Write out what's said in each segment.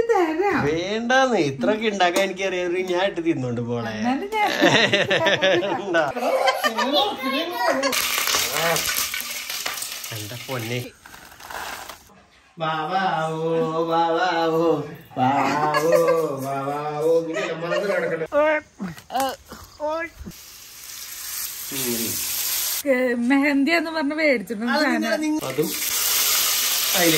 തരാം വേണ്ടാന്ന് ഇത്രയൊക്കെ ഉണ്ടാക്കാൻ എനിക്ക് അറിയാം ഞാൻ ഇട്ട് തിന്നോണ്ട് പോളെ എന്നാലും ഞാൻ ഉണ്ടാ. എന്റെ പൊന്നെ വാവാവോ, വാവാവോ, വാവാവോ, വാവാവോ. ഇങ്ങനെയല്ല, മനസ്സ് കിടക്കട്ടെ. ഉം. ഏ, മെഹന്തി എന്ന് പറഞ്ഞ് മേടിച്ചിട്ടുണ്ട് സാധനം. അതും അതില്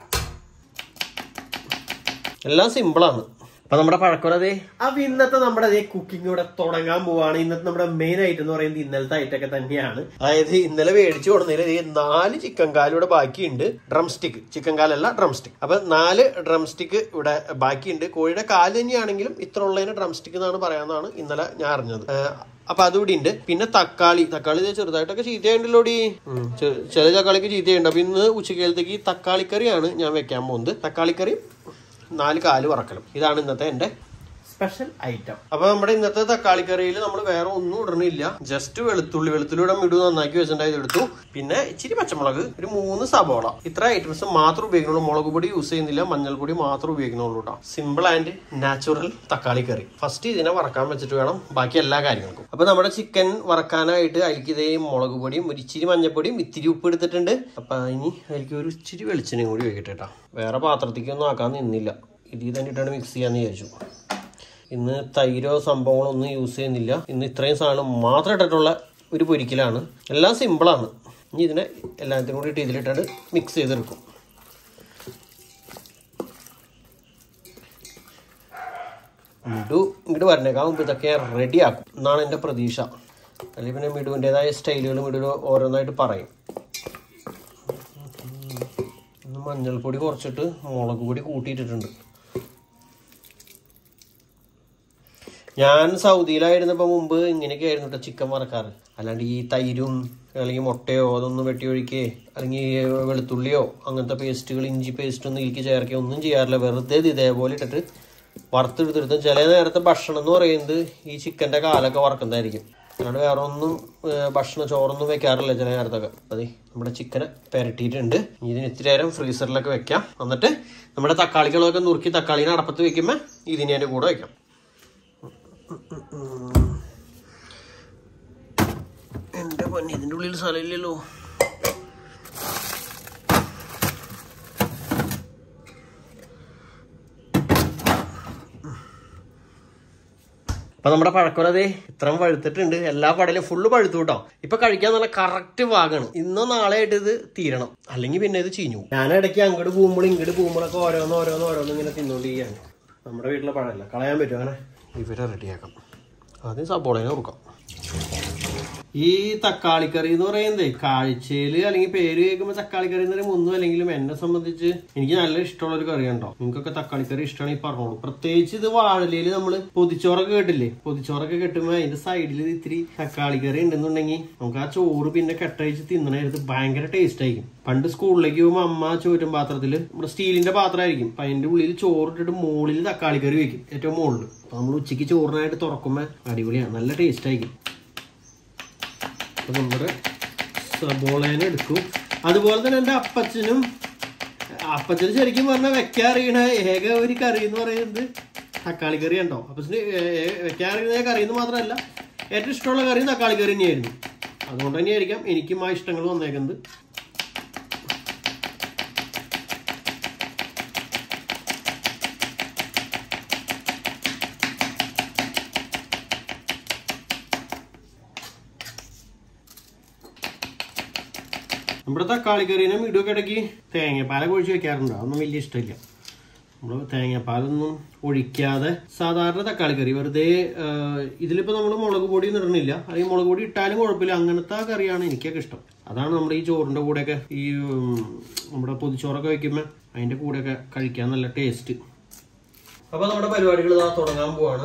എല്ലാം സിമ്പിളാണ് അപ്പൊ നമ്മുടെ പഴക്കൊലതേ അപ്പൊ ഇന്നത്തെ നമ്മുടെ അതേ കുക്കിംഗ് ഇവിടെ തുടങ്ങാൻ പോവാണ് ഇന്നത്തെ നമ്മുടെ മെയിൻ ഐറ്റം എന്ന് പറയുന്നത് ഇന്നലത്തെ ഐറ്റം ഒക്കെ തന്നെയാണ് അതായത് ഇന്നലെ മേടിച്ചു കൊടുന്നതിൽ ദേ നാല് ചിക്കൻ കാല് ഇവിടെ ബാക്കിയുണ്ട് ഡ്രം സ്റ്റിക്ക് ചിക്കൻ കാലല്ല ഡ്രം സ്റ്റിക്ക് അപ്പൊ നാല് ഡ്രം സ്റ്റിക്ക് ഇവിടെ ബാക്കിയുണ്ട് കോഴിയുടെ കാല് തന്നെയാണെങ്കിലും ഇത്ര ഉള്ളതിന് ഡ്രം സ്റ്റിക്ക് എന്നാണ് പറയാമെന്നാണ് ഇന്നലെ ഞാൻ അറിഞ്ഞത് ഏഹ് അപ്പൊ അതുകൂടി ഉണ്ട് പിന്നെ തക്കാളി തക്കാളി ദേ ചെറുതായിട്ടൊക്കെ ചീത്തയുണ്ടല്ലോടി ഉം, ചെ- ചില തക്കാളിക്ക് ചീത്തയുണ്ട് അപ്പൊ ഇന്ന് ഉച്ചക്കാലത്തേക്ക് തക്കാളിക്കറിയാണ് ഞാൻ വെക്കാൻ പോകുന്നത് തക്കാളിക്കറി നാല് കാല് വറക്കലും ഇതാണ് ഇന്നത്തെ എന്റെ സ്പെഷ്യൽ ഐറ്റം അപ്പൊ നമ്മുടെ ഇന്നത്തെ തക്കാളി കറിയിൽ നമ്മൾ വേറെ ഒന്നും ഇടണില്ല ജസ്റ്റ് വെളുത്തുള്ളി വെളുത്തുള്ളിയുടെ മിടു നന്നാക്കി വെച്ചിട്ടുണ്ടായത് എടുത്തു പിന്നെ ഇച്ചിരി പച്ചമുളക് ഒരു മൂന്ന് സബോള ഇത്ര ഐറ്റംസ് മാത്രം ഉപയോഗിക്കുന്നുള്ളൂ മുളക് പൊടി യൂസ് ചെയ്യുന്നില്ല മഞ്ഞൾപ്പൊടി മാത്രം ഉപയോഗിക്കുന്നുള്ളൂ കേട്ടോ സിമ്പിൾ ആൻഡ് നാച്ചുറൽ തക്കാളി കറി ഫസ്റ്റ് ഇതിനെ വറക്കാൻ വെച്ചിട്ട് വേണം ബാക്കി എല്ലാ കാര്യങ്ങൾക്കും അപ്പൊ നമ്മുടെ ചിക്കൻ വറക്കാനായിട്ട് അതിലേക്ക് ഇതേ മുളക് പൊടിയും ഒരു ഇച്ചിരി മഞ്ഞപ്പൊടിയും ഇത്തിരി ഉപ്പ് എടുത്തിട്ടുണ്ട് അപ്പൊ ഇനി അതിലേക്ക് ഒരു ഇച്ചിരി വെളിച്ചെണ്ണയും കൂടി വെക്കട്ടെ കേട്ടോ വേറെ പാത്രത്തേക്കൊന്നും ആക്കാൻ നിന്നില്ല ഇതിൽ തന്നെ ഇട്ടാണ് മിക്സ് ചെയ്യാന്ന് വിചാരിച്ചു ഇന്ന് തൈരോ സംഭവങ്ങളോ ഒന്നും യൂസ് ചെയ്യുന്നില്ല ഇന്ന് ഇത്രയും സാധനം മാത്രം ഇട്ടിട്ടുള്ള ഒരു പൊരിക്കലാണ് എല്ലാം സിമ്പിളാണ് ഇനി ഇതിനെ എല്ലാത്തിനും കൂടി ഇട്ട് ഇതിലിട്ടിട്ട് മിക്സ് ചെയ്തെടുക്കും മിഡു ഇങ്ങോട്ട് വരണേക്കാൾ മുമ്പ് ഇതൊക്കെ റെഡിയാക്കും എന്നാണ് എൻ്റെ പ്രതീക്ഷ അല്ലെങ്കിൽ പിന്നെ മിഡുവിൻ്റെതായ സ്റ്റൈലുകൾ മിഡു ഓരോന്നായിട്ട് പറയും ഇന്ന് മഞ്ഞൾപ്പൊടി കുറച്ചിട്ട് മുളക് പൊടി കൂട്ടിയിട്ടിട്ടുണ്ട് ഞാൻ സൗദിയിലായിരുന്നപ്പോ മുമ്പ് ഇങ്ങനെയൊക്കെ ആയിരുന്നു കേട്ടോ ചിക്കൻ വറക്കാറ് അല്ലാണ്ട് ഈ തൈരും അല്ലെങ്കിൽ മുട്ടയോ അതൊന്നും വെട്ടി ഒഴിക്കേ അല്ലെങ്കിൽ വെളുത്തുള്ളിയോ അങ്ങനത്തെ പേസ്റ്റുകൾ ഇഞ്ചി പേസ്റ്റ് ഒന്നും ഇതിലേക്ക് ചേർക്കുകയോ ഒന്നും ചെയ്യാറില്ല വെറുതെ ഇത് ഇതേപോലെ ഇട്ടിട്ട് വറുത്തെടുത്തെടുത്ത് ചില നേരത്തെ ഭക്ഷണം എന്ന് പറയുന്നത് ഈ ചിക്കന്റെ കാലൊക്കെ വറക്കുന്നതായിരിക്കും അല്ലാണ്ട് വേറെ ഒന്നും ഏഹ്, ഭക്ഷണം ചോറൊന്നും വെക്കാറില്ല ചില നേരത്തൊക്കെ അതെ നമ്മുടെ ചിക്കനെ പെരട്ടിയിട്ടുണ്ട് ഇനി ഇതിന് ഇത്തിരി നേരം ഫ്രീസറിലൊക്കെ വെക്കാം എന്നിട്ട് നമ്മുടെ തക്കാളികളൊക്കെ നുറുക്കി തക്കാളിനെ അടപ്പത്ത് വെക്കുമ്പോൾ ഇതിനെ അതിൻ്റെ കൂടെ വെക്കാം എന്റെ പൊന്നെ ഇതിന്റെ ഉള്ളിൽ സ്ഥലമില്ലല്ലോ അപ്പൊ നമ്മുടെ പഴക്കൊലതേ ഇത്രയും പഴുത്തിട്ടുണ്ട് എല്ലാ പടലും ഫുള്ള് പഴുത്തു കേട്ടോ ഇപ്പൊ കഴിക്കാൻ നല്ല കറക്റ്റ് ഭാഗമാണ് ഇന്നോ നാളെ ആയിട്ട് ഇത് തീരണം അല്ലെങ്കിൽ പിന്നെ ഇത് ചീഞ്ഞു പോകും. ഞാൻ ഇടയ്ക്ക് അങ്ങോട്ട് പോകുമ്പോൾ ഇങ്ങോട്ട് പോകുമ്പോഴൊക്കെ ഓരോന്ന് ഓരോന്ന് ഓരോന്ന് ഇങ്ങനെ തിന്നോണ്ടിരിക്കുകയാണ് നമ്മുടെ വീട്ടിലെ പഴമല്ല കളയാൻ പറ്റും അങ്ങനെ ഇവരെ റെഡിയാക്കാം ആദ്യം സബോളേനെ കൊടുക്കാം ഈ തക്കാളിക്കറി എന്ന് പറയുന്നത് കാഴ്ചയില് അല്ലെങ്കിൽ പേര് കേൾക്കുമ്പോൾ തക്കാളിക്കറി എന്ന് പറയുമ്പോൾ ഒന്നും അല്ലെങ്കിലും എന്നെ സംബന്ധിച്ച് എനിക്ക് നല്ല ഇഷ്ടമുള്ള ഒരു കറി ഉണ്ടോ നിങ്ങൾക്കൊക്കെ തക്കാളിക്കറി ഇഷ്ടമാണെങ്കിൽ പറഞ്ഞോളൂ പ്രത്യേകിച്ച് ഇത് വാഴലയില് നമ്മള് പൊതിച്ചോറൊക്കെ കേട്ടില്ലേ പൊതിച്ചോറൊക്കെ കെട്ടുമ്പോൾ അതിന്റെ സൈഡിൽ ഇത്തിരി തക്കാളിക്കറി ഉണ്ടെന്നുണ്ടെങ്കിൽ നമുക്ക് ആ ചോറ് പിന്നെ കെട്ടഴിച്ച് തിന്നണത് ഭയങ്കര ടേസ്റ്റ് ആയിരിക്കും പണ്ട് സ്കൂളിലേക്ക് പോകുമ്പോൾ അമ്മ ചോറ്റും പാത്രത്തിൽ നമ്മുടെ സ്റ്റീലിന്റെ പാത്രമായിരിക്കും അപ്പൊ അതിന്റെ ഉള്ളിൽ ചോറിട്ടിട്ട് മുകളിൽ തക്കാളിക്കറി വെക്കും ഏറ്റവും മുകളിൽ അപ്പൊ നമ്മൾ ഉച്ചയ്ക്ക് ചോറിനായിട്ട് തുറക്കുമ്പോൾ അടിപൊളിയാണ് നല്ല ടേസ്റ്റ് ആയിരിക്കും അപ്പൊ നമ്മുടെ സബോളേനെ എടുക്കും അതുപോലെ തന്നെ എൻ്റെ അപ്പച്ചനും അപ്പച്ചന് ശരിക്കും പറഞ്ഞാൽ വെക്കാൻ അറിയണ ഏക ഒരു കറി എന്ന് പറയുന്നത് തക്കാളി കറി ഉണ്ടോ അപ്പച്ചന് ഏ- ഏ- വെക്കാൻ അറിയുന്ന കറി എന്ന് മാത്രമല്ല ഏറ്റവും ഇഷ്ടമുള്ള കറി തക്കാളി കറി തന്നെയായിരുന്നു അതുകൊണ്ട് തന്നെയായിരിക്കാം എനിക്കും ആ ഇഷ്ടങ്ങൾ വന്നേക്കുന്നത് നമ്മുടെ തക്കാളി കറീനെ മിടുവൊക്കെ ഇടയ്ക്ക് തേങ്ങാപ്പാലൊക്കെ ഒഴിച്ച് വെക്കാറുണ്ട് അതൊന്നും വലിയ ഇഷ്ടമില്ല നമ്മൾ തേങ്ങാപ്പാലൊന്നും ഒഴിക്കാതെ സാധാരണ തക്കാളി കറി വെറുതെ ആ, ഇതിലിപ്പോ നമ്മൾ മുളക് പൊടി ഇടണില്ല അല്ലെങ്കിൽ മുളക് പൊടി ഇട്ടാലും കുഴപ്പമില്ല അങ്ങനത്തെ ആ കറിയാണ് എനിക്കൊക്കെ ഇഷ്ടം അതാണ് നമ്മുടെ ഈ ചോറിന്റെ കൂടെയൊക്കെ ഈ ഉം, നമ്മുടെ പൊതിച്ചോറൊക്കെ വെക്കുമ്പോൾ അതിന്റെ കൂടെയൊക്കെ കഴിക്കാൻ നല്ല ടേസ്റ്റ് അപ്പൊ നമ്മുടെ പരിപാടികൾ ഇതാ തുടങ്ങാൻ പോവാണ്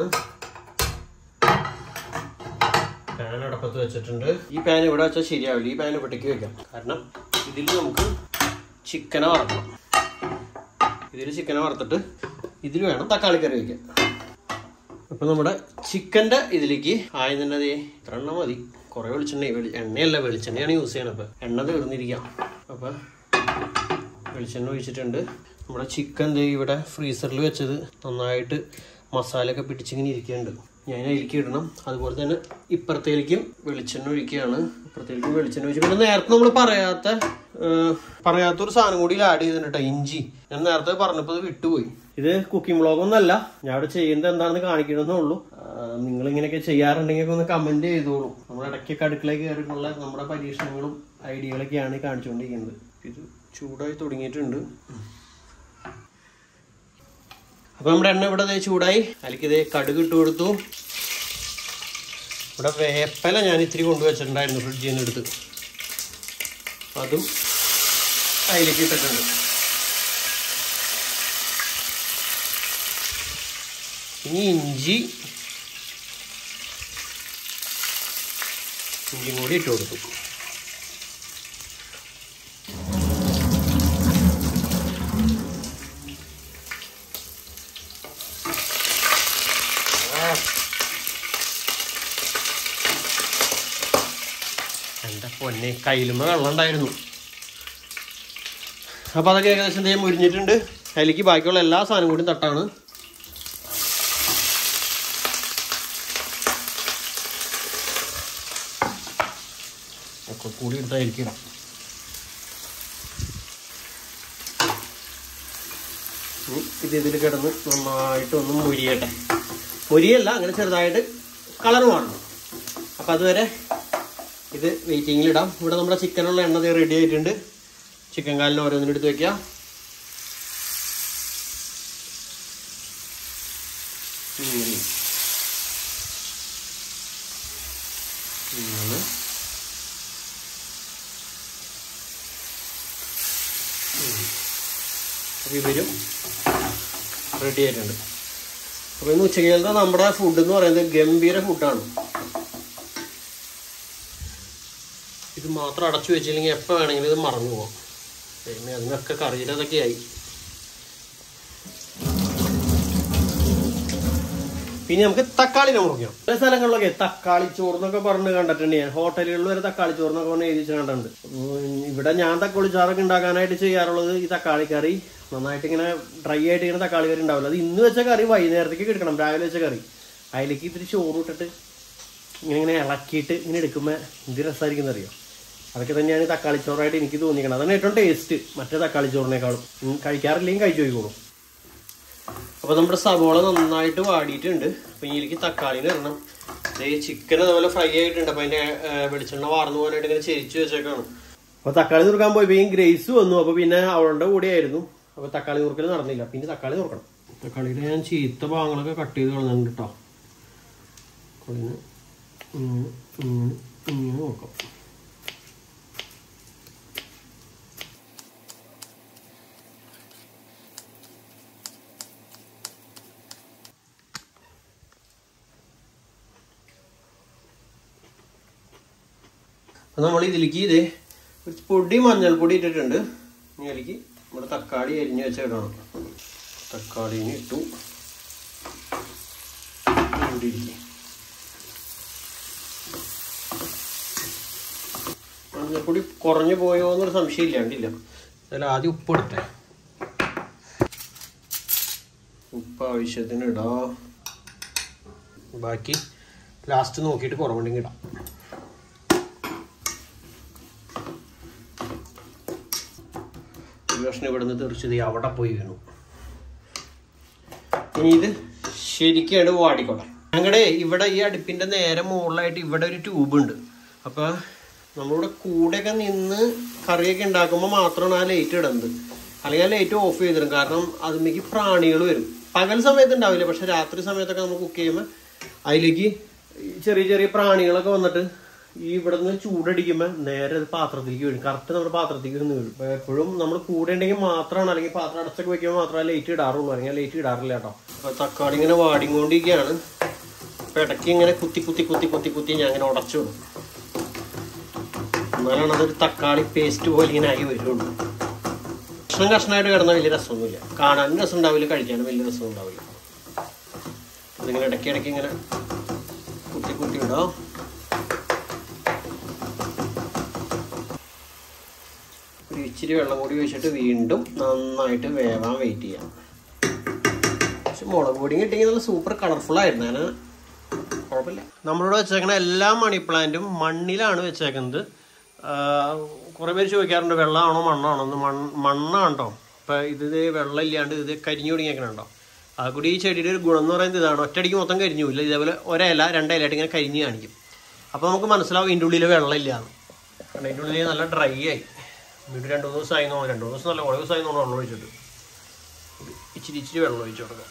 പാൻ അടപ്പത്ത് വെച്ചിട്ടുണ്ട് ഈ പാൻ ഇവിടെ വെച്ചാൽ ശരിയാവില്ല ഈ പാൻ ഇവിടേക്ക് വെക്കാം കാരണം ഇതിൽ നമുക്ക് ചിക്കനെ വറക്കണം ഇതിൽ ചിക്കനെ വറുത്തിട്ട് ഇതിൽ വേണം തക്കാളി കറി വെക്കാൻ അപ്പൊ നമ്മുടെ ചിക്കന്റെ ഇതിലേക്ക് ആദ്യം തന്നെ ദേ ഇത്ര എണ്ണ മതി കുറെ വെളിച്ചെണ്ണ വെളി എണ്ണയല്ല വെളിച്ചെണ്ണയാണ് യൂസ് ചെയ്യണത് അപ്പൊ എണ്ണ തീർന്നിരിക്കാം അപ്പൊ വെളിച്ചെണ്ണ ഒഴിച്ചിട്ടുണ്ട് നമ്മുടെ ചിക്കൻ ദേ ഇവിടെ ഫ്രീസറിൽ വെച്ചത് നന്നായിട്ട് മസാല ഒക്കെ പിടിച്ചിങ്ങനെ ഇരിക്കുന്നുണ്ട് ഞാൻ അതിലേക്ക് ഇടണം അതുപോലെ തന്നെ ഇപ്പുറത്തേക്കും വെളിച്ചെണ്ണ ഒഴിക്കുകയാണ് ഇപ്പുറത്തേക്കും വെളിച്ചെണ്ണ ഒഴിച്ച് പിന്നെ നേരത്തെ നമ്മൾ പറയാത്ത ഏർ, പറയാത്തൊരു സാധനം കൂടി ആഡ് ചെയ്തിട്ടുണ്ട് കേട്ടോ ഇഞ്ചി ഞാൻ നേരത്തെ പറഞ്ഞപ്പോൾ ഇത് വിട്ടുപോയി ഇത് കുക്കിംഗ് വ്ളോഗ് ഒന്നല്ല ഞാൻ ഇവിടെ ചെയ്യുന്നത് എന്താണെന്ന് കാണിക്കണമെന്നേ ഉള്ളൂ നിങ്ങൾ ഇങ്ങനെയൊക്കെ ചെയ്യാറുണ്ടെങ്കിൽ ഒന്ന് കമന്റ് ചെയ്തോളൂ നമ്മൾ ഇടയ്ക്കൊക്കെ അടുക്കളയിൽ കയറിയിട്ടുള്ള നമ്മുടെ പരീക്ഷണങ്ങളും ഐഡിയകളൊക്കെയാണ് ഈ കാണിച്ചുകൊണ്ടിരിക്കുന്നത് ഇത് ചൂടായി തുടങ്ങിയിട്ടുണ്ട് അപ്പൊ നമ്മുടെ എണ്ണ ഇവിടെ ദേ ചൂടായി അതിലേക്ക് ഇതേ കടുക് ഇട്ട് കൊടുത്തു ഇവിടെ വേപ്പല ഞാൻ ഇത്തിരി കൊണ്ടുവച്ചിട്ടുണ്ടായിരുന്നു ഫ്രിഡ്ജിൽ നിന്ന് എടുത്ത് അതും അതിലേക്ക് ഇട്ടിട്ടുണ്ട് ഇനി ഇഞ്ചി ഇഞ്ചിയും കൂടി ഇട്ട് കൊടുത്തു എന്റെ പൊന്നെ കയ്യിലുമ്പ വെള്ളം ഉണ്ടായിരുന്നു അപ്പൊ അതൊക്കെ ഏകദേശം എന്തെങ്കിലും മുരിഞ്ഞിട്ടുണ്ട് അതിലേക്ക് ബാക്കിയുള്ള എല്ലാ സാധനം കൂടി തട്ടാണ് ഒക്കെ കൂടി എടുത്തായിരിക്കും ഇനി ഇത് ഇതിൽ കിടന്ന് നന്നായിട്ട് ഒന്ന് മുരിയട്ടെ മുരിയല്ല അങ്ങനെ ചെറുതായിട്ട് കളർ മാറണം അപ്പം അതുവരെ ഇത് വെയിറ്റിങ്ങിൽ ഇടാം ഇവിടെ നമ്മുടെ ചിക്കനുള്ള എണ്ണ റെഡി ആയിട്ടുണ്ട് ചിക്കൻ കാലിന് ഓരോന്നിനും എടുത്ത് വെക്കാം ഇങ്ങനെ. ഇങ്ങനെ. ഉം. അപ്പൊ ഇവരും റെഡി ആയിട്ടുണ്ട് അപ്പൊ ഇന്ന് ഉച്ചക്കലത്തെ നമ്മുടെ ഫുഡ് എന്ന് പറയുന്നത് ഗംഭീര ഫുഡാണ് ഇത് മാത്രം അടച്ചു വെച്ചില്ലെങ്കിൽ എപ്പോൾ വേണമെങ്കിലും ഇത് മറന്നു പോകാം പിന്നെ അതിനൊക്കെ കറിയിലതൊക്കെ ആയി പിന്നെ നമുക്ക് തക്കാളിനെ മുറിക്കണം ചില സ്ഥലങ്ങളിലൊക്കെ തക്കാളി ചോറ് എന്നൊക്കെ പറഞ്ഞ് കണ്ടിട്ടുണ്ട് ഞാൻ ഹോട്ടലുകളിൽ വരെ തക്കാളി ചോറ് എന്നൊക്കെ പറഞ്ഞ് എഴുതി വെച്ച് കണ്ടിട്ടുണ്ട് ഉം, ഇവിടെ ഞാൻ തക്കാളി ചോറൊക്കെ ഉണ്ടാക്കാനായിട്ട് ചെയ്യാറുള്ളത് ഈ തക്കാളി കറി നന്നായിട്ട് ഇങ്ങനെ ഡ്രൈ ആയിട്ട് ഇങ്ങനെ തക്കാളി കറി ഉണ്ടാവില്ല അത് ഇന്ന് വെച്ച കറി വൈകുന്നേരത്തേക്ക് എടുക്കണം രാവിലെ വെച്ച കറി അതിലേക്ക് ഇത്തിരി ചോറ് ഇട്ടിട്ട് ഇങ്ങനെ ഇങ്ങനെ ഇളക്കിയിട്ട് ഇങ്ങനെ എടുക്കുമ്പോൾ എന്ത് രസമായിരിക്കും അറിയോ അതൊക്കെ തന്നെയാണ് ഈ തക്കാളി ചോറായിട്ട് എനിക്ക് തോന്നിക്കണം അതാണ് ഏറ്റവും ടേസ്റ്റ് മറ്റേ തക്കാളി ചോറിനേക്കാളും ഉം, കഴിക്കാറില്ലെങ്കിൽ കഴിച്ചു പോയിക്കോളും അപ്പൊ നമ്മുടെ സവോള നന്നായിട്ട് വാടിയിട്ടുണ്ട് അപ്പൊ ഇതിലേക്ക് തക്കാളിനെ ഇടണം ഈ ചിക്കൻ അതുപോലെ ഫ്രൈ ആയിട്ടുണ്ട് അപ്പൊ അതിന്റെ ഏർ, വെളിച്ചെണ്ണ വാർന്നു പോകാനായിട്ട് ഇങ്ങനെ ചെരിച്ചു വെച്ചേക്കാണ് അപ്പൊ തക്കാളി നുറുക്കാൻ പോയപ്പോ ഈ ഗ്രേസ് വന്നു അപ്പൊ പിന്നെ അവളുടെ കൂടെയായിരുന്നു അപ്പൊ തക്കാളി നുറുക്കൽ നടന്നില്ല പിന്നെ തക്കാളി നുറുക്കണം തക്കാളിയുടെ ഞാൻ ചീത്ത ഭാഗങ്ങളൊക്കെ കട്ട് ചെയ്ത് കളഞ്ഞിട്ടുണ്ട് കേട്ടോ തക്കാളിനെ ഇങ്ങനെ ഇങ്ങനെ ഇങ്ങനെ നോക്കാം നമ്മൾ ഇതിലേക്ക് ഇത് ഒരു പൊടി മഞ്ഞൾപ്പൊടി ഇട്ടിട്ടുണ്ട് ഇനി അതിലേക്ക് നമ്മുടെ തക്കാളി അരിഞ്ഞ് വെച്ചിടണം തക്കാളിന് ഇട്ടു ഇവിടെ ഇരിക്ക്. മഞ്ഞൾപ്പൊടി കുറഞ്ഞു പോയോ എന്നൊരു സംശയം ഇല്ലാണ്ടില്ല അതിൽ ആദ്യം ഉപ്പ് ഇടട്ടെ ഉപ്പ് ആവശ്യത്തിന് ഇടാം ബാക്കി ലാസ്റ്റ് നോക്കിയിട്ട് കുറവുണ്ടെങ്കിൽ ഇടാം ഒരു കഷ്ണം ഇവിടെ നിന്ന് തെറിച്ചത് അവിടെ പോയി വീണു ഇനി ഇത് ശരിക്കായിട്ട് വാടിക്കോട്ടെ ഞങ്ങളുടെ ഇവിടെ ഈ അടുപ്പിന്റെ നേരെ മുകളിലായിട്ട് ഇവിടെ ഒരു ട്യൂബ് ഉണ്ട് അപ്പൊ നമ്മളിവിടെ കൂടെയൊക്കെ നിന്ന് കറിയൊക്കെ ഉണ്ടാക്കുമ്പോൾ മാത്രമാണ് ആ ലൈറ്റ് ഇടുന്നത് അല്ലെങ്കിൽ ആ ലൈറ്റ് ഓഫ് ചെയ്തിടും കാരണം അതിലേക്ക് പ്രാണികൾ വരും പകൽ സമയത്ത് ഉണ്ടാവില്ല പക്ഷെ രാത്രി സമയത്തൊക്കെ നമ്മൾ കുക്ക് ചെയ്യുമ്പോൾ അതിലേക്ക് ഈ ചെറിയ ചെറിയ പ്രാണികളൊക്കെ വന്നിട്ട് ഈ ഇവിടെ നിന്ന് ചൂടടിക്കുമ്പോൾ നേരെ അത് പാത്രത്തിലേക്ക് വീഴും കറക്റ്റ് നമ്മുടെ പാത്രത്തിലേക്ക് വന്ന് വീഴും അപ്പൊ എപ്പോഴും നമ്മൾ കൂടെ ഉണ്ടെങ്കിൽ മാത്രമാണ് അല്ലെങ്കിൽ പാത്രം അടച്ചൊക്കെ വെക്കുമ്പോൾ മാത്രമേ ലൈറ്റ് ഇടാറുള്ളൂ അല്ലെങ്കിൽ ലൈറ്റ് ഇടാറില്ല കേട്ടോ അപ്പൊ തക്കാളി ഇങ്ങനെ വാടിക്കൊണ്ടിരിക്കുകയാണ് അപ്പൊ ഇടയ്ക്ക് ഇങ്ങനെ കുത്തി കുത്തി കുത്തി കുത്തി കുത്തി ഞാൻ ഇങ്ങനെ ഉടച്ചു വിടും എന്നാലാണ് അതൊരു തക്കാളി പേസ്റ്റ് പോലെ ഇങ്ങനെ ആയി വരുള്ളൂ കഷ്ണം കഷ്ണമായിട്ട് കിടന്ന വലിയ രസമൊന്നുമില്ല കാണാനും രസം ഉണ്ടാവില്ല കഴിക്കാനും വലിയ രസം ഉണ്ടാവില്ല അതിങ്ങനെ ഇടയ്ക്ക് ഇടയ്ക്ക് ഇങ്ങനെ കുത്തി കുത്തി ഇടാം ഒരു ഇച്ചിരി വെള്ളം കൂടി ഒഴിച്ചിട്ട് വീണ്ടും നന്നായിട്ട് വേവാൻ വെയിറ്റ് ചെയ്യാം പക്ഷെ മുളക് പൊടി കിട്ടിയെങ്കിൽ നല്ല സൂപ്പർ കളർഫുൾ ആയിരുന്നു ഞാൻ കുഴപ്പമില്ല നമ്മളിവിടെ വെച്ചേക്കണ എല്ലാ മണി പ്ലാന്റും മണ്ണിലാണ് വെച്ചേക്കുന്നത് കുറെ പേര് ചോദിക്കാറുണ്ട് വെള്ളമാണോ മണ്ണാണോ എന്ന് മണ്ണ് മണ്ണാണ് കേട്ടോ ഇപ്പൊ ഇത് ദേ വെള്ളം ഇല്ലാണ്ട് ഇത് കരിഞ്ഞു തുടങ്ങിയേക്കണുണ്ടോ ആ കൂടി ഈ ചെടിയുടെ ഒരു ഗുണം എന്ന് പറയുന്നത് ഇതാണ് ഒറ്റയടിക്ക് മൊത്തം കരിഞ്ഞു ഇല്ല ഇതേപോലെ ഒരയില രണ്ടയിലായിട്ട് ഇങ്ങനെ കരിഞ്ഞ് കാണിക്കും അപ്പോൾ നമുക്ക് മനസ്സിലാവും ഇതിൻ്റെ ഉള്ളിൽ വെള്ളം ഇല്ലാന്ന് കാരണം ഇതിൻ്റെ ഉള്ളിൽ നല്ല ഡ്രൈ ആയി വീണ്ടും രണ്ട് മൂന്ന് ദിവസമായി തോന്നുന്നു രണ്ട് മൂന്ന് ദിവസം നല്ല കുറേ ദിവസമായി തോന്നുന്നു വെള്ളം ഒഴിച്ചിട്ട് ഇച്ചിരി ഇച്ചിരി വെള്ളം ഒഴിച്ചു കൊടുക്കാം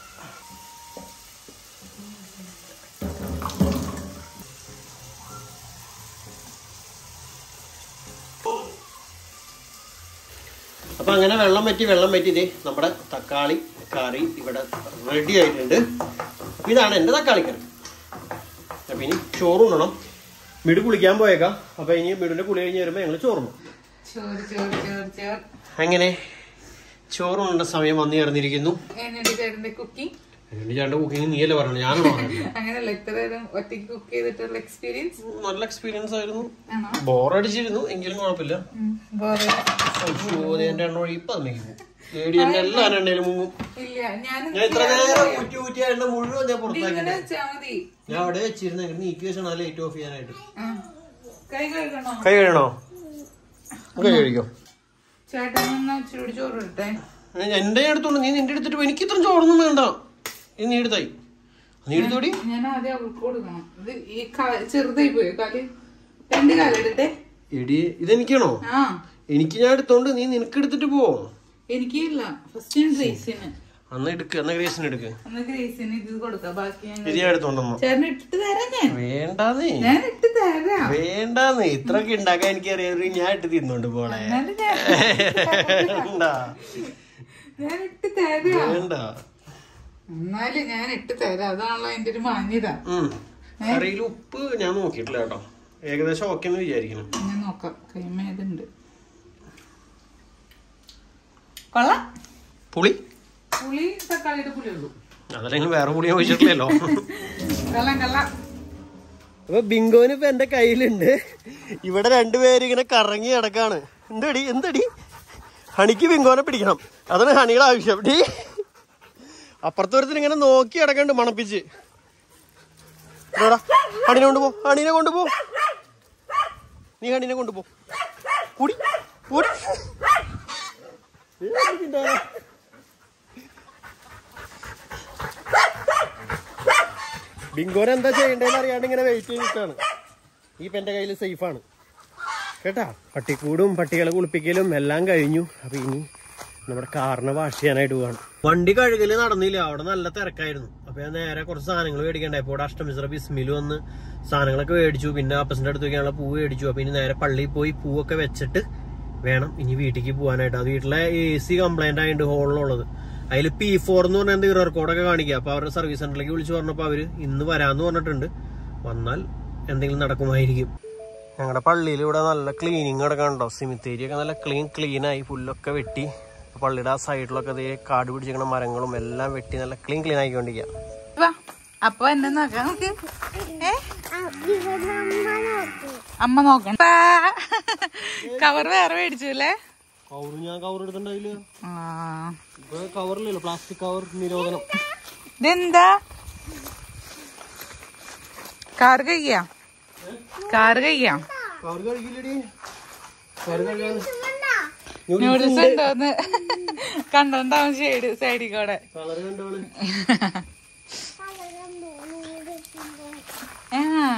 അപ്പൊ അങ്ങനെ വെള്ളം വറ്റി വെള്ളം വറ്റി ഇതേ നമ്മുടെ തക്കാളി കറി ഇവിടെ റെഡി ആയിട്ടുണ്ട് അപ്പൊ ഇതാണ് എന്റെ തക്കാളി കറി അപ്പൊ ഇനി ചോറുണ്ണണം മിടു കുളിക്കാൻ പോയേക്കാം അപ്പൊ ഇനി മിടുന്റെ കുളി കഴിഞ്ഞ് വരുമ്പോ ഞങ്ങള് ചോറുണ്ണും ചോറ് ചോറ് ചോറ് ചോറ് അങ്ങനെ ചോറുണ്ണേണ്ട സമയം വന്നു ചേർന്നിരിക്കുന്നു എന്നിട്ട് ചേട്ടന്റെ കുക്കിംഗ് എന്റെ ചേട്ടന്റെ കുക്കിംഗ് നീയല്ലേ പറഞ്ഞു ഞാനാണോ പറഞ്ഞത്? അങ്ങനെയല്ല ഇത്ര നേരം ഒറ്റയ്ക്ക് കുക്ക് ചെയ്തിട്ടുള്ള എക്സ്പീരിയൻസ് നല്ല എക്സ്പീരിയൻസ് ആയിരുന്നു ആണോ ബോറടിച്ചിരുന്നു എങ്കിലും കുഴപ്പമില്ല ഉം, ബോറ്. എന്റെ എണ്ണ ഒഴി ഇപ്പൊ തന്നേക്കും ഏടി എന്നെ എല്ലാ എണ്ണയിലും മുങ്ങും ഇല്ല ഞാൻ ഞാൻ ഇത്ര നേരം ഊറ്റി ഊറ്റി ആ എണ്ണ മുഴുവൻ ഞാൻ പുറത്താക്കി ഇങ്ങനെ വെച്ചാ മതി ഞാൻ അവിടെ വെച്ചിരുന്ന നീക്കി വെച്ചാണ് ലൈറ്റ് ഓഫ് ചെയ്യാനായിട്ട് ആ. കൈ കഴുകണോ കൈ കഴുകണോ കൈ കഴിക്കോ ചേട്ടൻ എന്നാ ഇച്ചിരി കൂടി ചോറ് ഇട്ടെ എന്റെ അടുത്തോണ്ട് നീ നിന്റെ എടുത്തിട്ട് പോ. എനിക്ക് ഇത്ര ചോറൊന്നും വേണ്ട ഇത് നീ എടുത്തായി നീ എടുത്തോടി ഞാൻ ആദ്യം അവൾക്ക് കൊടുക്കണം ഇത് ഈ കാ- ചെറുതായി പോയോ കാല് രണ്ട് കാലെടുത്തെ എടി ഇതെനിക്കാണോ ആ എനിക്ക് ഞാൻ എടുത്തോണ്ട് നീ നിനക്ക് എടുത്തിട്ട് പോ എനിക്കില്ല ഫസ്റ്റ് ഞാൻ ഗ്രേസിന് അന്ന് എടുക്ക് എന്നാ ഗ്രേസിന് എടുക്ക് ഒന്ന് ഗ്രേസിന് ഇത് കൊടുക്കാം ബാക്കി ഞാൻ ഇത് ഞാൻ എടുത്തോണ്ടെന്നോ ചേട്ടന് ഇട്ടിട്ട് തരാം ഞാൻ വേണ്ടാന്നേ ഞാൻ ഇട്ട് തരാം വേണ്ടാന്ന് ഇത്രയൊക്കെ ഉണ്ടാക്കാൻ എനിക്ക് അറിയാം ഞാൻ ഇട്ട് തിന്നോണ്ട് പോണേ എന്നാലും ഞാൻ വേണ്ട ഞാൻ ഇട്ട് തരാം വേണ്ട എന്നാലും ഞാൻ ഇട്ട് തരാം അതാണല്ലോ അതിന്റെ ഒരു മാന്യത ഉം. കറിയിൽ ഉപ്പ് ഞാൻ നോക്കിയിട്ടില്ല കേട്ടോ ഏകദേശം ഓക്കെ എന്ന് വിചാരിക്കണം ഞാൻ നോക്കാം കൈമ ഇതുണ്ട് കൊള്ളാം പുളി പുളി തക്കാളിയുടെ പുളി ഉള്ളൂ അതല്ലെങ്കിൽ വേറെ പുളി ഞാൻ ഒഴിച്ചിട്ടില്ലല്ലോ കൊള്ളാം കൊള്ളാം അപ്പൊ ബിങ്കോന് ഇപ്പൊ എന്റെ കയ്യിലുണ്ട് ഇവിടെ രണ്ടുപേര് ഇങ്ങനെ കറങ്ങി കിടക്കാണ് എന്തടി എന്തടി ഹണിക്ക് ബിങ്കോനെ പിടിക്കണം അതാണ് ഹണിയുടെ ആവശ്യം ഡീ അപ്പുറത്തൊരുത്തിന് ഇങ്ങനെ നോക്കി കിടക്കണ്ട് മണപ്പിച്ച് ഇതാടാ, ഹണിനെ കൊണ്ടുപോ ഹണിനെ കൊണ്ടുപോ നീ ഹണിനെ കൊണ്ടുപോ കൂടി കൂടി ബിങ്കോനെ എന്താ ചെയ്യണ്ടേന്ന് അറിയാണ്ട് ഇങ്ങനെ വെയിറ്റ് ചെയ്ത് നിൽക്കാണ് ഈ ഇപ്പൊ എന്റെ കയ്യിൽ സേഫാണ് കേട്ടാ പട്ടിക്കൂടും പട്ടികളെ കുളിപ്പിക്കലും എല്ലാം കഴിഞ്ഞു അപ്പൊ ഇനി നമ്മുടെ കാറിനെ വാഷ് ചെയ്യാനായിട്ട് പോവാണ് വണ്ടി കഴുകല് നടന്നില്ല അവിടെ നല്ല തിരക്കായിരുന്നു അപ്പൊ ഞാൻ നേരെ കുറച്ച് സാധനങ്ങൾ മേടിക്കണ്ടായി ഇപ്പൊ ഇവിടെ അഷ്ടമിശ്ര ബിസ്മിൽ വന്ന് സാധനങ്ങളൊക്കെ മേടിച്ചു പിന്നെ അപ്പസിന്റെ അടുത്ത് വെക്കാനുള്ള പൂ മേടിച്ചു അപ്പൊ ഇനി നേരെ പള്ളിയിൽ പോയി പൂവൊക്കെ വെച്ചിട്ട് വേണം ഇനി വീട്ടിലേക്ക് പോകാനായിട്ട് അത് വീട്ടിലെ എ സി കംപ്ലൈന്റ് ആയിട്ട് ഹോളിലുള്ളത് അതിൽ പി ഫോർ എന്ന് പറഞ്ഞാൽ ഇറർ കോഡൊക്കെ കാണിക്കുക അപ്പൊ അവരുടെ സർവീസ് സെന്ററിലേക്ക് വിളിച്ചു പറഞ്ഞപ്പോ അവര് ഇന്ന് വരാന്ന് പറഞ്ഞിട്ടുണ്ട് വന്നാൽ എന്തെങ്കിലും നടക്കുമായിരിക്കും ഞങ്ങളുടെ പള്ളിയിൽ ഇവിടെ നല്ല ക്ലീനിങ് നടക്കണ്ടോ സിമിത്തേരി ഒക്കെ നല്ല ക്ലീൻ ക്ലീൻ ആയി പുല്ലൊക്കെ വെട്ടി അപ്പൊ പള്ളിയുടെ ആ സൈഡിലൊക്കെ ദേ കാട് പിടിച്ചിരിക്കുന്ന മരങ്ങളും എല്ലാം വെട്ടി നല്ല ക്ലീൻ ക്ലീൻ ആയിക്കൊണ്ടിരിക്കുക വാ അപ്പൊ എന്നെ നോക്കാം നോക്ക് ഏ അമ്മ നോക്കണം കവർ വേറെ മേടിച്ചു അല്ലേ കവർ ഞാൻ കവർ എടുത്തിട്ടുണ്ടായില്ല ആ ഇപ്പൊ കവറില്ലല്ലോ പ്ലാസ്റ്റിക് കവർ നിരോധനം ഇതെന്താ കാർ കഴിയാ കാർ കഴിയാ കവർ കഴിക്കില്ലടി കവർ കഴിക്കാൻ നൂഡിൽസ് ഉണ്ടോന്ന് കണ്ടോണ്ടാവും ഷെയ്ഡ് സൈഡിൽ കൂടെ കളർ കണ്ടോള് ആ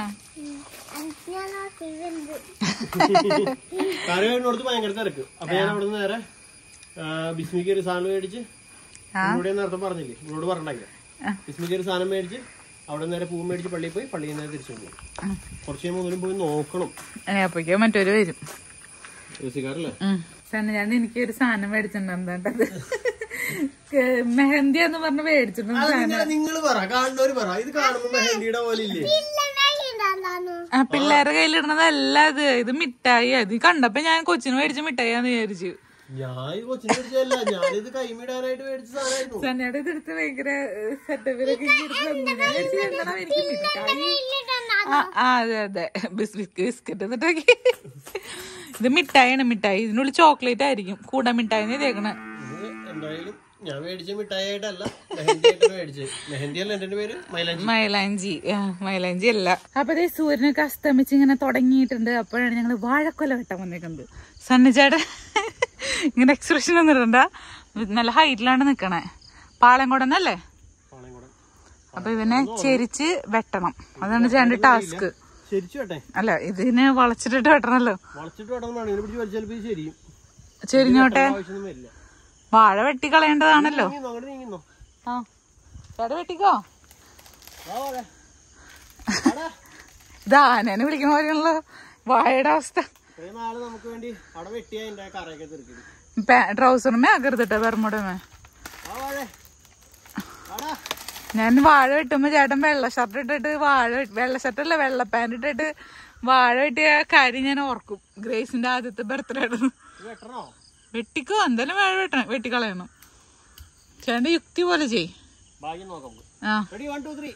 കറി കഴിഞ്ഞോടത്ത് ഭയങ്കര തിരക്ക് അപ്പൊ ഞാൻ അവിടെ നിന്ന് നേരെ ബിസ്മിക്ക് ഒരു സാധനം മേടിച്ച് ഇവിടെ നേരത്തെ പറഞ്ഞില്ലേ ഇവരോട് പറഞ്ഞില്ല ബിസ്മിക്ക് ഒരു സാധനം മേടിച്ച് അവിടെ നേരെ പൂ മേടിച്ച് പള്ളിയിൽ പോയി പള്ളിയിൽ നിന്ന് തിരിച്ചു പോകും കുറച്ച് കഴിയുമ്പോൾ ഒന്നിനും പോയി നോക്കണം അപ്പോഴേക്കും മറ്റൊരു വരും ഋഷിക്കാരല്ലേ ഞാൻ എനിക്ക് ഒരു സാധനം മേടിച്ചിട്ടുണ്ട് എന്താണ്ടത് മെഹന്തി എന്ന് പറഞ്ഞ് മേടിച്ചിട്ടുണ്ട് നിങ്ങൾ പറ കാണുന്നവര് പറ ഇത് കാണുമ്പോ മെഹന്തിയുടെ പോലെ ഇല്ലേ ആ പിള്ളേരുടെ കയ്യിലിടുന്നതല്ല ഇത് ഇത് മിഠായി അത് കണ്ടപ്പോ ഞാൻ കൊച്ചിന് മേടിച്ച മിഠായിയാന്ന് വിചാരിച്ചു ഞാൻ ഇത് കൊച്ചിന് മേടിച്ചതല്ല ഞാനിത് കൈമിടാനായിട്ട് മേടിച്ച സാധനമായിരുന്നു സന്നയുടെ ഇതെടുത്ത് ഭയങ്കര സെറ്റപ്പിലൊക്കെ എടുത്ത് തന്നു. ഞാൻ വിചാരിച്ചു, എന്താടാ എനിക്ക് മിഠായി ആ ആ, അതെ അതെ ബിസ്കറ്റ് ബിസ്ക്കറ്റ് എന്നിട്ടൊക്കെ ഇത് മിഠായിയാണ് മിഠായി ഇതിനുള്ളിൽ ചോക്ലേറ്റ് ആയിരിക്കും കൂടെ മിഠായി ചെയ്തേക്കണേ ഇത് എന്തായാലും ഞാൻ മേടിച്ച മിഠായി ആയിട്ടല്ല മെഹന്തി ആയിട്ടാണ് മേടിച്ചത് മെഹന്തി അല്ല എന്റെ പേര് മൈലാഞ്ചി മൈലാഞ്ചി ആ, മൈലാഞ്ചി അല്ല അപ്പൊ ദേ സൂര്യനൊക്കെ അസ്തമിച്ച് ഇങ്ങനെ തുടങ്ങിയിട്ടുണ്ട് അപ്പോഴാണ് ഞങ്ങൾ വാഴക്കൊല വെട്ടാൻ വന്നേക്കുന്നത് സണ്ണിച്ചേട്ടൻ ഇങ്ങനെ എക്സ്പ്രഷൻ ഒന്നും ഇടണ്ട നല്ല ഹൈറ്റിലാണ് നിക്കണേ പാളംകുടന്നല്ലേ പാളയംകുടം. അപ്പൊ ഇവനെ ചെരിച്ച് വെട്ടണം അതാണ് ചേട്ടന്റെ ടാസ്ക് ശരിച്ചു വേട്ടെ അല്ല ഇതിനെ വളച്ചിട്ടിട്ട് വെട്ടണല്ലോ വളച്ചിട്ട് വേണം വേണം ഇതിനെ പിടിച്ച് വലിച്ചാൽ ഇത് ശരിയും ചെരിഞ്ഞോട്ടെ ആവശ്യമൊന്നും വരില്ല വാഴ വെട്ടി കളയേണ്ടതാണല്ലോ നീങ്ങുന്നോ അങ്ങോട്ട് നീങ്ങുന്നോ ആ ചേട്ടാ വെട്ടിക്കോ വാ വാ വാടാ. ഇത് ആനേനെ വിളിക്കണ പോലെയാണല്ലോ വാഴയുടെ അവസ്ഥ ഇത്രയും നാള് നമുക്ക് വേണ്ടി അവിടെ വെട്ടിയാ അതിന്റെ കറയൊക്കെ തീർക്കടി ട്രൗസറുമേ ആകരുതട്ടെ ബർമുടമേ വാ വാഴേ വാടാ ഞാൻ വാഴ വെട്ടുമ്പോ ചേട്ടൻ വെള്ള ഷർട്ട് ഇട്ടിട്ട് വാഴ വെ- വെള്ള ഷർട്ട് അല്ല വെള്ള പാന്റ് ഇട്ടിട്ട് വാഴ വെട്ടിയ കാര്യം ഞാൻ ഓർക്കും ഗ്രേസിന്റെ ആദ്യത്തെ ബർത്ത്ഡേ ആയിരുന്നു ഇത് വെട്ടണോ വെട്ടിക്കോ എന്തായാലും വാഴ വെട്ടണം വെട്ടിക്കളയണം ചേട്ടന്റെ യുക്തി പോലെ ചെയ് ഭാഗ്യം നോക്കാം നമുക്ക് ആ റെഡി വൺ ടു ത്രീ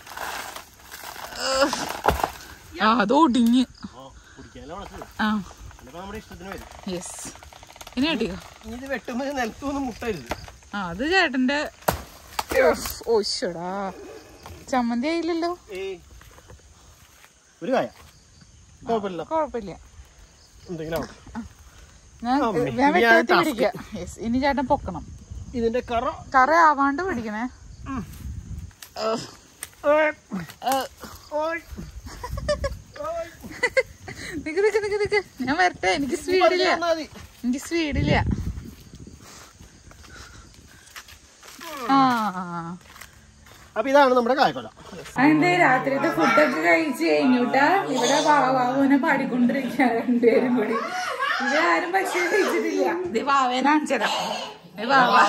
ആ അത് ഒടിഞ്ഞ് ആ കുടിക്കാനല്ലേ വളച്ചത് ആ എന്നിപ്പോ നമ്മുടെ ഇഷ്ടത്തിന് വരും യെസ് ഇനി വെട്ടിക്കോ ഇനി ഇത് വെട്ടുമ്പോ ഇത് നിലത്തൊന്നും മുട്ടരുത് ആ അത് ചേട്ടന്റെ ഓശടാ ചമ്മന്തി ആയില്ലല്ലോ ഏയ് ഒരു കായ കുഴപ്പമില്ല കുഴപ്പമില്ല എന്തെങ്കിലും ആവട്ടെ ഞാൻ അമ്മേ, ഞാൻ ഇനി ആ വെട്ടി task. പിടിക്കാം യെസ് ഇനി ചേട്ടൻ പൊക്കണം ഇതിന്റെ കറ കറ ആവാണ്ട് പിടിക്കണേ നിക്ക് നിക്ക് നിക്ക് നിക്ക് ഞാൻ വരട്ടെ എനിക്ക് സ്പീഡില്ല മതി എനിക്ക് സ്പീഡില്ല ആ അപ്പൊ ഇതാണ് നമ്മുടെ കായക്കൊല അതിന്റെ രാത്രിത്തെ ഫുഡൊക്കെ കഴിച്ച് കഴിഞ്ഞുട്ടാ ഇവിടെ വാവാവനെ പാടിക്കൊണ്ടിരിക്കുക രണ്ടുപേരും കൂടി ഇത് ആരും ഭക്ഷണം കഴിച്ചിട്ടില്ല ഇത് വാവേനെ കാണിച്ചരാം ഇത് വാവ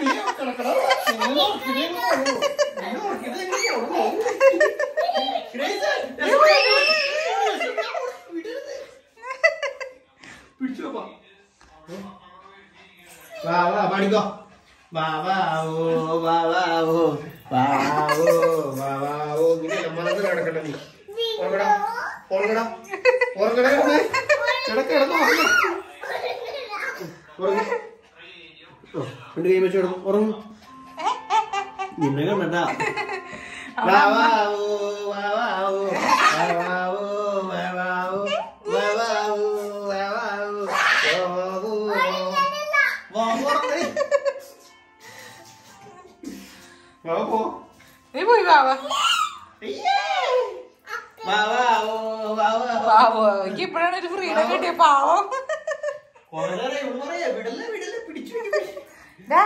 വാ വാ പാടിക്കോ വാ വാ ഓ വാ വാ ഓ വാ ഓ വാ വാ ഓ ഇങ്ങനെ മറന്നു കിടക്കണ്ട നീ ഉറങ്ങടാ ഉറങ്ങടാ ഉറങ്ങടാ കിടന്നേ കിടക്ക കിടന്നോ ഉറങ്ങി രണ്ട് കൈ വെച്ച് കിടന്നു ഉറങ്ങും നിന്നെ കണ്ടട്ടാ വാ വാ ഓ വാ വാ ഓ വാ വാ ഓ വാ വാ ഓ വാ വാ ഓ വാ വാ ഓ വാ വാ ഓ വാ ഉറങ്ങടി. വാ പോ നീ പോയി വാവ വാ വാ ഓ വാ വാ ഓ. പാവോ എനിക്ക് ഇപ്പോഴാണ് ഒരു ഫ്രീഡം കിട്ടിയ പാവം കുറേ നേരം ഇവിടെ പറയാ, വിടല്ലേ, വിടല്ലേ, പിടിച്ച് പിടി, പിടി. ദാ.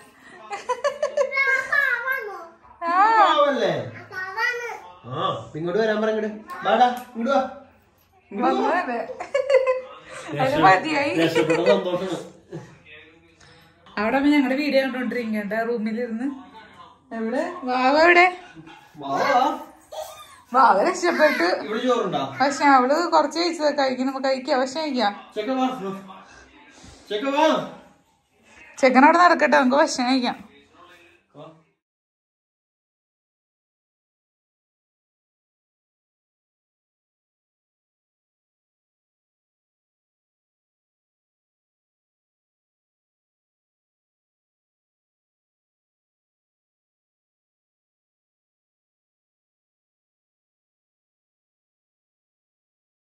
ആ, പാവല്ലേ? ആ ഇങ്ങോട്ട് വരാൻ പറ ഇങ്ങോട്ട് വാടാ ഇങ്ങോട്ട് വാ വന്നതല്ലേ. അത് മതിയായി രക്ഷപ്പെട്ട സന്തോഷമാണ് അവിടെ അമ്മ ഞങ്ങളുടെ വീഡിയോ കണ്ടോണ്ടിരിക്കണ്ട റൂമിലിരുന്ന് എവിടെ വാവ എവിടെ വാ വാ. വാവ രക്ഷപ്പെട്ടു ഇവിടെ ചോറുണ്ടോ പക്ഷെ അവള് കുറച്ച് കഴിച്ചത് കഴിക്കണം കഴിക്കാം പക്ഷെ കഴിക്കാം ചെക്ക വാ ചെക്ക വാ ചെക്കനവിടെ നടക്കട്ടെ നമുക്ക് ഭക്ഷണം കഴിക്കാം